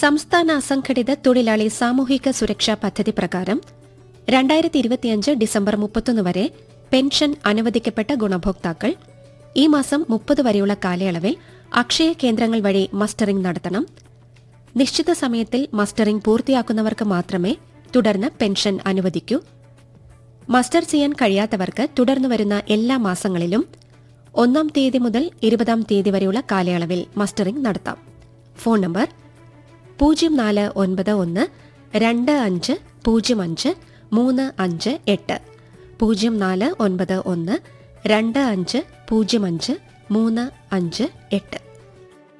സംസ്ഥാന അസംഘടിത തൊഴിലാളി സാമൂഹിക സുരക്ഷാ പദ്ധതി പ്രകാരം രണ്ടായിരത്തി ഇരുപത്തിയഞ്ച് ഡിസംബർ മുപ്പത്തൊന്ന് വരെ പെൻഷൻ അനുവദിക്കപ്പെട്ട ഗുണഭോക്താക്കൾ ഈ മാസം മുപ്പത് വരെയുള്ള കാലയളവിൽ അക്ഷയ കേന്ദ്രങ്ങൾ വഴി മസ്റ്ററിംഗ് നടത്തണം നിശ്ചിത സമയത്തിൽ മസ്റ്ററിംഗ് പൂർത്തിയാക്കുന്നവർക്ക് മാത്രമേ തുടർന്ന് പെൻഷൻ അനുവദിക്കൂ മസ്റ്റർ ചെയ്യാൻ കഴിയാത്തവർക്ക് തുടർന്നു വരുന്ന എല്ലാ മാസങ്ങളിലും ഒന്നാം തീയതി മുതൽ ഇരുപതാം തീയതി വരെയുള്ള കാലയളവിൽ മസ്റ്ററിംഗ് നടത്താം ഫോൺ നമ്പർ പൂജ്യം നാല് ഒൻപത് ഒന്ന് രണ്ട് അഞ്ച് പൂജ്യം അഞ്ച് മൂന്ന് അഞ്ച് എട്ട് പൂജ്യം നാല് ഒൻപത് ഒന്ന് രണ്ട് അഞ്ച് പൂജ്യം അഞ്ച് മൂന്ന് അഞ്ച് എട്ട്